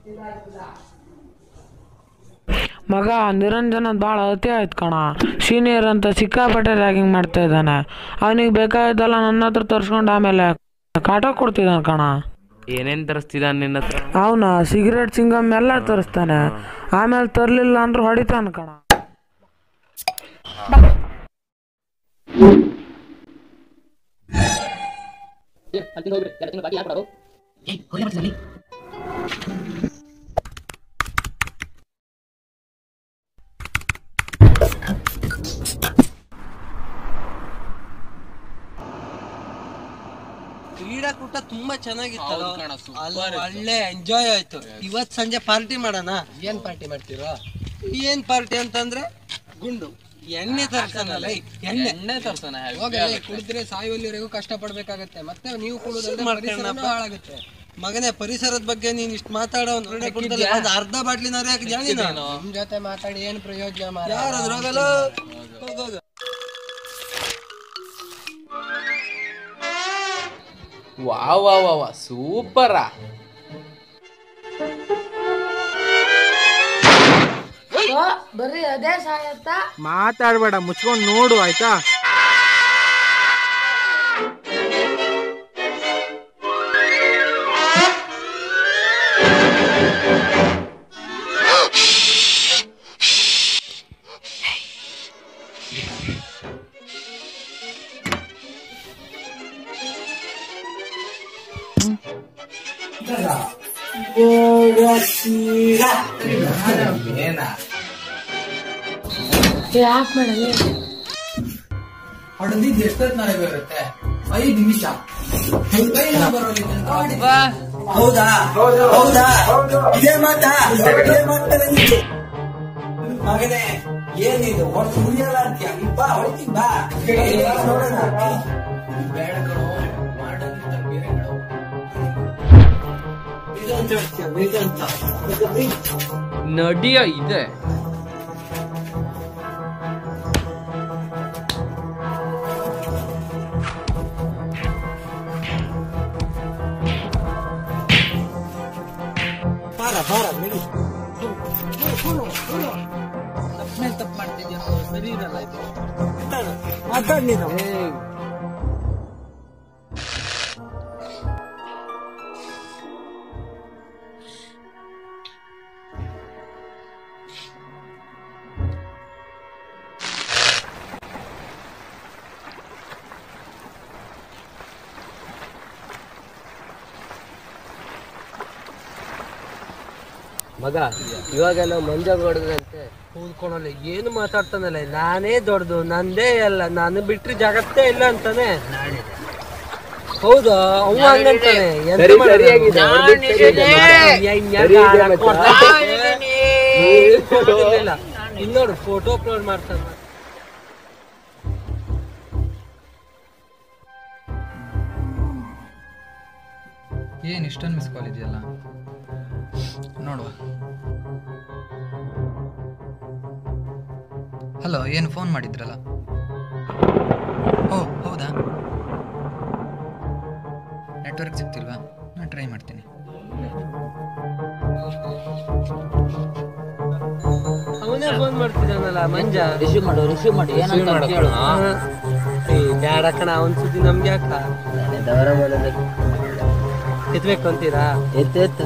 ಮಗ ನಿರಂಜನ ಭಾಳ ಅತಿ ಆಯ್ತು ಕಣ ಸೀನಿಯರ್ ಅಂತ ಸಿಕ್ಕಾಪಟ್ಟೆ ರ್ಯಾಗಿಂಗ್ ಮಾಡ್ತಾ ಇದ್ದಾನೆ ಅವನಿಗೆ ಬೇಕಾಗಿದ್ದಲ್ಲ ನನ್ನ ಹತ್ರ ತರಿಸ್ಕೊಂಡು ಆಮೇಲೆ ಕಾಟ ಕೊಡ್ತಿದ್ದಾನೆ ಕಣ ಏನೇನ್ ತರಿಸ್ತಿದ್ದಾನೆ ನಿನ್ನ ಹತ್ರ ಅವನ ಸಿಗರೇಟ್ ಚಿಂಗಮ್ ಎಲ್ಲ ತರಿಸ್ತಾನೆ ಆಮೇಲೆ ತರಲಿಲ್ಲ ಅಂದ್ರೆ ಹೊಡಿತಾನೆ ಕಣ ಕ್ರೀಡಾಕೂಟ ತುಂಬಾ ಚೆನ್ನಾಗಿತ್ತಲ್ಲ ಅಲ್ಲ, ಒಳ್ಳೆ ಎಂಜಾಯ್ ಆಯ್ತು ಇವತ್ ಸಂಜೆ ಪಾರ್ಟಿ ಮಾಡೋಣ ಏನ್ ಪಾರ್ಟಿ ಮಾಡ್ತೀರಾ ಏನ್ ಪಾರ್ಟಿ ಅಂತಂದ್ರೆ ಗುಂಡು ಎಣ್ಣೆ ತರ್ತಾನಲ್ಲ ಈ ಎಣ್ಣೆ ಎಣ್ಣೆ ತರ್ತಾನ ಕುಡಿದ್ರೆ ಸಾಯುವಲ್ಲಿವರೆಗೂ ಕಷ್ಟ ಪಡ್ಬೇಕಾಗತ್ತೆ ಮತ್ತೆ ನೀವು ಕುಡಿದ್ರೆ ಹಾಳಾಗುತ್ತೆ ಮಗನೇ ಪರಿಸರದ ಬಗ್ಗೆ ನೀನ್ ಇಷ್ಟು ಮಾತಾಡೋ ಒಂದು ಅರ್ಧ ಬಾಟ್ಲಿನಾರು ಯಾಕೆ ಜಾಣಿ ನಿಮ್ ಜೊತೆ ಮಾತಾಡಿ ಏನ್ ಪ್ರಯೋಜನ ಯಾರು ಅದ್ರಾಗಲ್ಲ ಹೋಗೋದು ವಾ ವಾ ವಾ ವಾ ಸೂಪರಾ ಬರೀ ಅದೇ ಸಾಯತ್ತ ಮಾತಾಡ್ಬೇಡ ಮುಚ್ಕೊಂಡು ನೋಡು ಆಯ್ತಾ ಯಾಕೆ ಮಾಡಲಿ ಹೊಡೆದಿದ್ದು ಎಷ್ಟೊತ್ತು ನನಗೆ ಬರುತ್ತೆ ಐದು ನಿಮಿಷ ಹೌದಾ ಹೌದಾ ಇದೇ ಮಾತಾ ಇದೇ ಮಾತಲ್ಲ ನಿಂದು. ಮಗನೇ ಏನಿದು ಹೊಡೆದು ಮುರಿಯಲ್ಲ ಅಂತೀಯ ನೀ ಬಾ ಹೊಡಿತೀನಿ ಬಾ ಏ, ನೋಡೋಣ ಬೇಡ ಕಣೋ ಮಾಡೋದಿಲ್ಲ ಬೇರೆ ಕಣೋ ಬೇಜಾನ್ ಜಾಸ್ತಿ, ಬೇಜಾನ್ ಜಾಸ್ತಿ. ನಡಿಯ ಇದೆ ಬಾರ ಬಾರ ನಡಿ ತಪ್ಪು ಮಾಡ್ತಿದ್ಯಾ ಸರಿ ಇರಲ್ಲ ಇದು ಮಾತಾಡ್ ನೀನು ಮಗ ಇವಾಗೆಲ್ಲ ಮಂಜ ಹೊಡೆದಂತೆ ಕೂತ್ಕೊಳಲ್ಲ ಏನು ಮಾತಾಡ್ತಾನಲ್ಲ ನಾನೇ ದೊಡ್ಡದು ನಂದೇ ಅಲ್ಲ ನಾನು ಬಿಟ್ರೆ ಜಗತ್ತೇ ಇಲ್ಲ ಅಂತಾನೆ ಹೌದಾ ಅವ ಹಂಗಂತಾನೆ ಎಂತ ಮಾಡೋದು? ಹೆಂಗ್ ಹೆಂಗ್ ಕೊಡ್ತಾನೆ? ಇಲ್ಲ, ಇಲ್ಲಿ ನೋಡು ಫೋಟೋ ಅಪ್ಲೋಡ್ ಮಾಡ್ತಾನೆ ಏನು ಇಷ್ಟೊಂದು ಮಿಸ್ ಕಾಲ್ ಇದೆಯಲ್ಲ ನೋಡುವ ಹಲೋ ಏನು ಫೋನ್ ಮಾಡಿದ್ರಲ್ಲ ಓ ಹೌದಾ ನೆಟ್ವರ್ಕ್ ಸಿಗ್ತಿಲ್ವಾ ನಾನು ಟ್ರೈ ಮಾಡ್ತೀನಿ ಅವನೇ ಫೋನ್ ಮಾಡ್ತಿದ್ದಾನಲ್ಲ ಮಂಜ ರಿಸೀವ್ ಮಾಡು ರಿಸೀವ್ ಮಾಡಿ ಏನಂತ ಅಂತ ಕೇಳು ಏ ಬ್ಯಾಡ ಕಣ ಅವನ್ ಸುದ್ದಿ ನಮ್ಗೆ ಯಾಕ ದವರ ಬರೋದ ಎತ್ಬೇಕು ಅಂತೀರಾ ಎತ್ತ ಎತ್ತ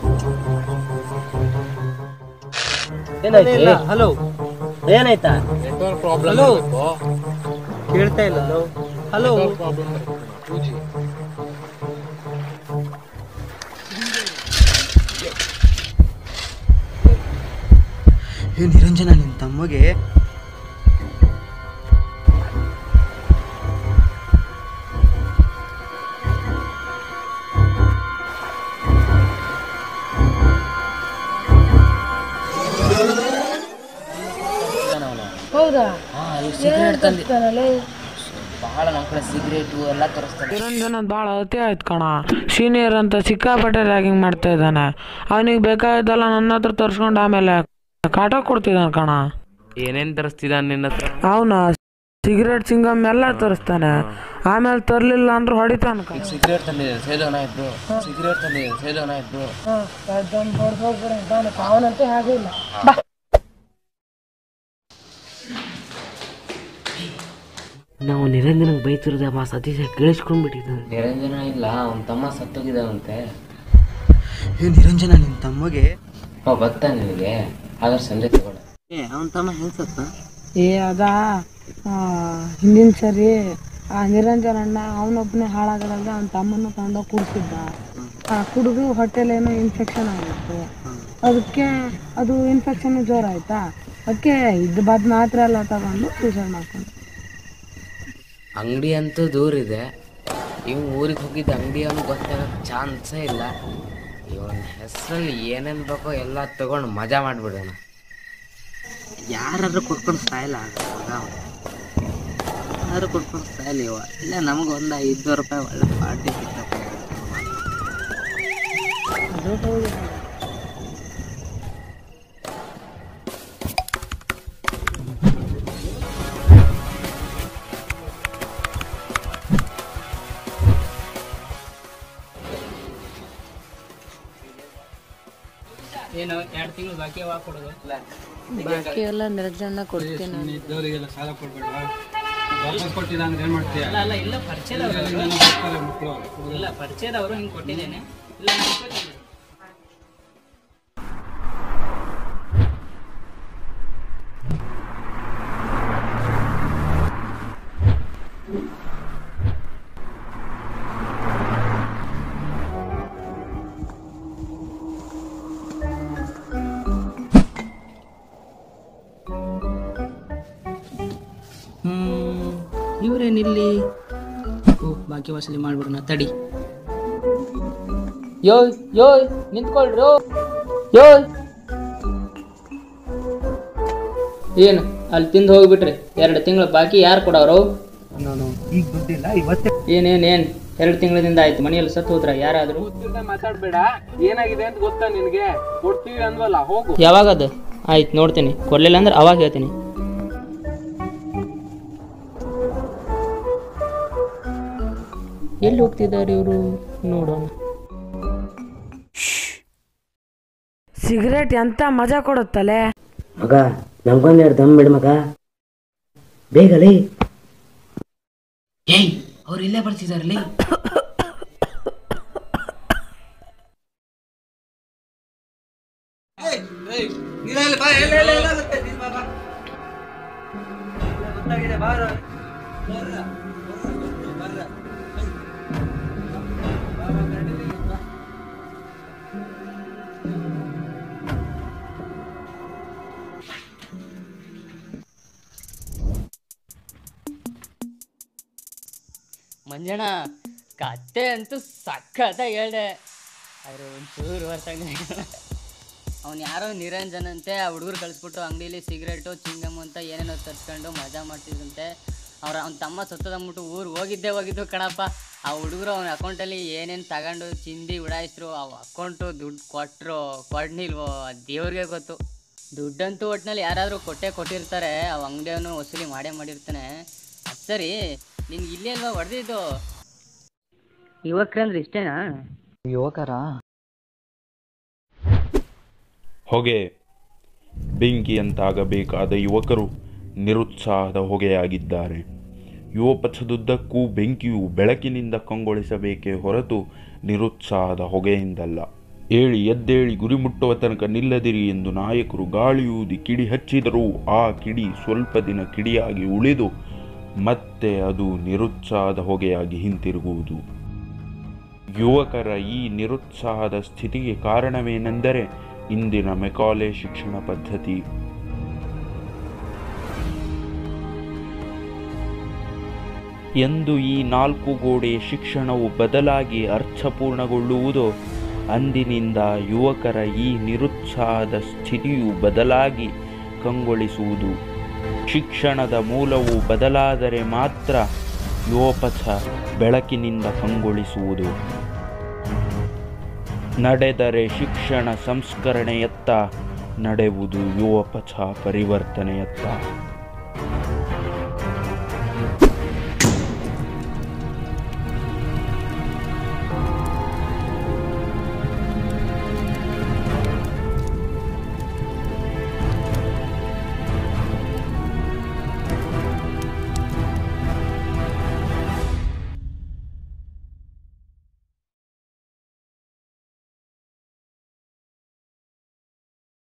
ಇಲ್ಲ ಹಲೋ ಏನಾಯ್ತಾ ಹಲೋ ಕೇಳ್ತಾ ಇಲ್ಲ ಹಲೋ ಏ ನಿರಂಜನ ನಿನ್ ತಮ್ಮಗೆ ಹೌದಾ ಹಾ ಈ ಸಿಗರೇಟ್ ತಂದಿ ತಾನಲ್ಲೇ ಬಹಳ ನಮ್ಮ ಕಡೆ ಸಿಗರೇಟು ಎಲ್ಲ ತರಿಸ್ತಾನೆ ನಿರಂಜನ ಭಾಳ ಅತಿ ಆಯ್ತು ಕಣ ಸೀನಿಯರ್ ಅಂತ ಸಿಕ್ಕಾಪಟ್ಟೆ ರ್ಯಾಗಿಂಗ್ ಮಾಡ್ತಾ ಇದ್ದಾನೆ ಅವನಿಗೆ ಬೇಕಾಗಿದ್ದಲ್ಲ ನನ್ನ ಹತ್ರ ತರಿಸ್ಕೊಂಡು ಆಮೇಲೆ ಕಾಟ ಕೊಡ್ತಿದ್ದಾನೆ ಕಣ ಏನೇನ್ ತರಿಸ್ತಿದ್ದಾನೆ ನಿನ್ನ ಹತ್ರ ಅವನ ಸಿಗರೇಟ್ ಚಿಂಗಮ್ ಎಲ್ಲ ತರಿಸ್ತಾನೆ ಆಮೇಲೆ ತರ್ಲಿಲ್ಲ ಅಂದ್ರೆ ಹೊಡಿತಾನ ಸಿಗರೇಟ್ ತಂದಿದೆ ಸೇದೋಣ ಇಬ್ರು ಸಿಗರೇಟ್ ತಂದಿದೆ ಸೇದೋಣ ಇಬ್ರು ಅವನಂತೂ ಹಾಗೆ ಇಲ್ಲ ನಾವು ನಿರಂಜನಗೆ ಬೈತಿರೋದ ಮಾ ಸತೀಶ ಕೇಳಿಸ್ಕೊಂಡ್ಬಿಟ್ಟಿದ್ದಾನೆ ನಿರಂಜನ ಇಲ್ಲ ಅವನ ತಮ್ಮ ಸತ್ತೋಗಿದ್ದಾನಂತೆ ಏ ನಿರಂಜನ ನಿನ್ನ ತಮ್ಮಗೆ ಅವ ಗೊತ್ತಾ ನಿನಗೆ ಹಾಗಾದ್ರೆ ಸಂಜೆ ತಗೊಳ್ಳ ಏ ಅವನ ತಮ್ಮ ಹೆಂಗ್ ಸತ್ತ ಏ ಅದ ಹಿಂದಿನ ಸರಿ ಆ ನಿರಂಜನ ಅಣ್ಣ ಅವನೊಬ್ಬನೇ ಹಾಳಾಗದಾಗ ಅವನ ತಮ್ಮನ್ನು ತಗೊಂಡೋಗಿ ಕುಡಿಸಿದ್ದ ಆ ಕುಡಿದು ಹೊಟ್ಟೆಲೇನೋ ಇನ್ಫೆಕ್ಷನ್ ಆಗಿತ್ತು ಅದಕ್ಕೆ ಅದು ಇನ್ಫೆಕ್ಷನ್ ಜ್ವರ ಆಯ್ತಾ ಅದಕ್ಕೆ ಇದ್ದ ಬಾದ್ ಮಾತ್ರ ಎಲ್ಲ ತಗೊಂಡು ಸೂಸೈಡ್ ಮಾಡ್ಕೊಂಡು ಅಂಗಡಿ ಅಂತೂ ದೂರ ಇದೆ ಇವ್ ಊರಿಗೆ ಹೋಗಿದ್ದ ಅಂಗಡಿ ಅವನು ಗೊತ್ತಾಗಕ್ಕೆ ಚಾನ್ಸೇ ಇಲ್ಲ ಇವನ ಹೆಸರಲ್ಲಿ ಏನೇನು ಬೇಕೋ ಎಲ್ಲ ತಗೊಂಡು ಮಜಾ ಮಾಡಿಬಿಡೋಣ ಯಾರಾದ್ರೂ ಕೊಟ್ಕೊಂಡು ಸಾಯಲ್ಲ ಯಾರು ಕೊಟ್ಕೊಂಡು ಸಾಯಲ್ಲ ಇವ ಇಲ್ಲ ನಮ್ಗೆ ಒಂದು ಐದುನೂರು ರೂಪಾಯಿ ಒಳ್ಳೆ ಪಾರ್ಟಿ ಸಿಕ್ಕಪ್ಪ ಬಾಕಿ ಎಲ್ಲ ನಿರಂಜನ ಕೊಡ್ತೀನಿ ಇದ್ದವರಿಗೆಲ್ಲ ಸಾಲ ಕೊಡ್ಬೇಡ ವಾಪಸ್ ಕೊಟ್ಟಿಲ್ಲ ಅಂದ್ರೆ ಏನ್ ಮಾಡ್ತೀಯ ಇವರೇನಿಲ್ಲಿ ಓ ಬಾಕಿ ವಸೂಲಿ ಮಾಡ್ಬಿಡೋಣ ತಡಿ ಯೋಯ್ ಯೋಯ್ ನಿಂತ್ಕೊಳ್ರು ಯೋಯ್ ಏನು ಅಲ್ಲಿ ತಿಂದು ಹೋಗ್ಬಿಟ್ರಿ ಎರಡು ತಿಂಗಳ ಬಾಕಿ ಯಾರು ಕೊಡೋರು ನಾನು ಈಗ ದುಡ್ಡಿಲ್ಲ ಇವತ್ತೇ ಏನೇನ್ ಏನ್ ಎರಡು ತಿಂಗಳಿಂದ ಆಯ್ತು ಮನೆಯಲ್ಲಿ ಸತ್ತು ಹೋದ್ರ ಯಾರಾದ್ರು ಮಾತಾಡ್ಬೇಡ ಏನಾಗಿದೆ ಅಂತ ಗೊತ್ತಾ ನಿನ್ಗೆ ಕೊಡ್ತೀವಿ ಅಂದ್ವಲ್ಲ ಹೋಗು ಯಾವಾಗ ಅದು ಆಯ್ತು ನೋಡ್ತೀನಿ ಕೊಡ್ಲಿಲ್ಲ ಅಂದ್ರೆ ಅವಾಗ ಹೇಳ್ತೀನಿ ಎಲ್ಲಿ ಹೋಗ್ತಿದ್ದಾರೆ ಇವರು ನೋಡೋಣ ಸಿಗರೇಟ್ ಎಂತ ಮಜಾ ಕೊಡುತ್ತಲೆ ಮಗ ನಮ್ಗೊಂದೆರಡು ದಮ್ ಬಿಡು ಮಗ ಬೇಗಲೇ ಏಯ್ ಅವ್ರು ಇಲ್ಲೇ ಬರ್ತಿದಾರಲಿ ಬಾ ಎಲ್ಲ ಎಲ್ಲ ಎಲ್ಲ ಗೊತ್ತೆ, ನೀನ್ ಬಾ, ಬಾ. ಗೊತ್ತಾಗಿದೆ ಬಾರೋ ಬರ್ರ, ಬರ್ರ, ಬರ್ರ. ಬಾ, ಬಾ, ನಡೀಲಿ, ಬಾ. ಮಂಜಣ್ಣ ಕತ್ತೆ ಅಂತೂ ಸಖತ್ತಾಗಿ ಹೇಳ್ದೆ ಆದ್ರೆ ಒಂಚೂರು ವರ್ಷ ಅವ್ನು ಯಾರೋ ನಿರಂಜನ್ ಅಂತೆ ಆ ಹುಡುಗರು ಕಳಿಸ್ಬಿಟ್ಟು ಅಂಗಡಿಲಿ ಸಿಗರೇಟು ಚಿಂಗಮ್ ಅಂತ ಏನೇನೋ ತರ್ಸ್ಕೊಂಡು ಮಜಾ ಮಾಡ್ತಿದ್ರಂತೆ ಅವ್ರ ಅವ್ನ ತಮ್ಮ ಸತ್ತದಂದ್ಬಿಟ್ಟು ಊರಿಗೆ ಹೋಗಿದ್ದೇ ಹೋಗಿದ್ದು ಕಣಪ್ಪ ಆ ಹುಡುಗರು ಅವನ ಅಕೌಂಟಲ್ಲಿ ಏನೇನು ತಗೊಂಡು ಚಿಂದಿ ಉಡಾಯಿಸ್ರು ಅವು ಅಕೌಂಟು ದುಡ್ಡು ಕೊಟ್ಟರು ಕೊಡ್ನಿಲ್ವೋ ದೇವ್ರಿಗೆ ಗೊತ್ತು ದುಡ್ಡಂತೂ ಒಟ್ಟಿನಲ್ಲಿ ಯಾರಾದರೂ ಕೊಟ್ಟೆ ಕೊಟ್ಟಿರ್ತಾರೆ ಅವ ಅಂಗಡಿಯವನು ವಸೂಲಿ ಮಾಡೇ ಮಾಡಿರ್ತಾನೆ ಅದ್ ಸರಿ ನಿನ್ಗೆ ಇಲ್ಲೇ ಅಲ್ವಾ ಹೊಡೆದಿದ್ದು ಯುವಕ್ರಂದ್ರೆ ಇಷ್ಟೇನಾ ಯುವಕರ ಹೊಗೆ ಬೆಂಕಿಯಂತಾಗಬೇಕಾದ ಯುವಕರು ನಿರುತ್ಸಾಹದ ಹೊಗೆಯಾಗಿದ್ದಾರೆ ಯುವಪಥದುದ್ದಕ್ಕೂ ಬೆಂಕಿಯು ಬೆಳಕಿನಿಂದ ಕಂಗೊಳಿಸಬೇಕೇ ಹೊರತು ನಿರುತ್ಸಾಹದ ಹೊಗೆಯಿಂದಲ್ಲ ಏಳಿ ಎದ್ದೇಳಿ ಗುರಿ ಮುಟ್ಟುವ ತನಕ ನಿಲ್ಲದಿರಿ ಎಂದು ನಾಯಕರು ಗಾಳಿಯೂದಿ ಕಿಡಿ ಹಚ್ಚಿದರೂ ಆ ಕಿಡಿ ಸ್ವಲ್ಪ ದಿನ ಕಿಡಿಯಾಗಿ ಉಳಿದು ಮತ್ತೆ ಅದು ನಿರುತ್ಸಾಹದ ಹೊಗೆಯಾಗಿ ಹಿಂತಿರುಗುವುದು ಯುವಕರ ಈ ನಿರುತ್ಸಾಹದ ಸ್ಥಿತಿಗೆ ಕಾರಣವೇನೆಂದರೆ ಇಂದಿನ ಮೆಕಾಲೆ ಶಿಕ್ಷಣ ಪದ್ಧತಿ ಎಂದು ಈ ನಾಲ್ಕು ಗೋಡೆ ಶಿಕ್ಷಣವು ಬದಲಾಗಿ ಅರ್ಥಪೂರ್ಣಗೊಳ್ಳುವುದೋ ಅಂದಿನಿಂದ ಯುವಕರ ಈ ನಿರುತ್ಸಾಹದ ಸ್ಥಿತಿಯು ಬದಲಾಗಿ ಕಂಗೊಳಿಸುವುದು ಶಿಕ್ಷಣದ ಮೂಲವು ಬದಲಾದರೆ ಮಾತ್ರ ಯುವಪಥ ಬೆಳಕಿನಿಂದ ಕಂಗೊಳಿಸುವುದು ನಡೆದರೆ ಶಿಕ್ಷಣ ಸಂಸ್ಕರಣೆಯತ್ತ ನಡೆಯುವುದು ಯುವಪಥ ಪರಿವರ್ತನೆಯತ್ತ